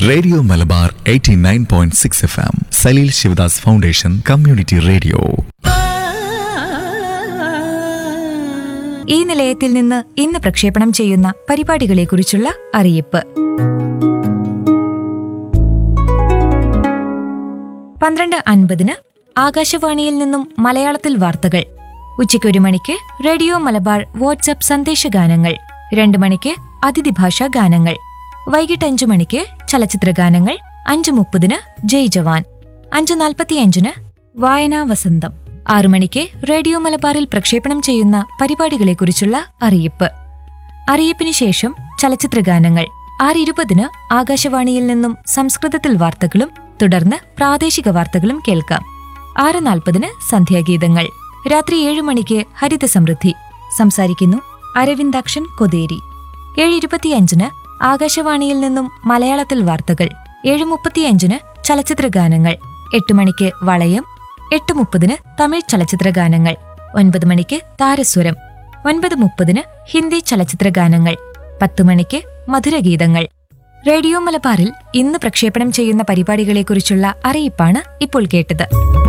radio Malabar 89.6 F M Saleel Sivadas foundation community radio ഈ നിലയത്തിൽ നിന്ന് ഇന്ന് പ്രക്ഷേപണം ചെയ്യുന്ന പരിപാടികളെക്കുറിച്ചുള്ള അറിയിപ്പ് പന്ത്രണ്ട് അൻപതിന് ആകാശവാണിയിൽ നിന്നും മലയാളത്തിൽ വാർത്തകൾ ഉച്ചയ്ക്ക് ഒരു മണിക്ക് റേഡിയോ മലബാർ വാട്സ്ആപ്പ് സന്ദേശഗാനങ്ങൾ രണ്ട് മണിക്ക് അതിഥി ഭാഷാ ഗാനങ്ങൾ വൈകിട്ട് അഞ്ചു മണിക്ക് ചലച്ചിത്ര ഗാനങ്ങൾ അഞ്ചു മുപ്പതിന് ജയ് ജവാൻ അഞ്ചു നാൽപ്പത്തിയഞ്ചിന് വായനാ വസന്തം ആറു മണിക്ക് റേഡിയോ മലബാറിൽ പ്രക്ഷേപണം ചെയ്യുന്ന പരിപാടികളെക്കുറിച്ചുള്ള അറിയിപ്പ് അറിയിപ്പിന് ശേഷം ചലച്ചിത്ര ഗാനങ്ങൾ ആറ് ഇരുപതിന് ആകാശവാണിയിൽ നിന്നും സംസ്കൃതത്തിൽ വാർത്തകളും തുടർന്ന് പ്രാദേശിക വാർത്തകളും കേൾക്കാം ആറ് നാൽപ്പതിന് സന്ധ്യാഗീതങ്ങൾ രാത്രി ഏഴ് മണിക്ക് ഹരിത സമൃദ്ധി സംസാരിക്കുന്നു അരവിന്ദാക്ഷൻ കൊതേരി ഏഴ് ഇരുപത്തിയഞ്ചിന് ആകാശവാണിയിൽ നിന്നും മലയാളത്തിൽ വാർത്തകൾ ഏഴ് മുപ്പത്തിയഞ്ചിന് ചലച്ചിത്ര ഗാനങ്ങൾ എട്ട് മണിക്ക് വളയം എട്ട് മുപ്പതിന് തമിഴ് ചലച്ചിത്ര ഗാനങ്ങൾ ഒൻപത് മണിക്ക് താരസ്വരം ഒൻപത് മുപ്പതിന് ഹിന്ദി ചലച്ചിത്ര ഗാനങ്ങൾ പത്ത് മണിക്ക് മധുരഗീതങ്ങൾ റേഡിയോ മലബാറിൽ ഇന്ന് പ്രക്ഷേപണം ചെയ്യുന്ന പരിപാടികളെക്കുറിച്ചുള്ള അറിയിപ്പാണ് ഇപ്പോൾ കേട്ടത്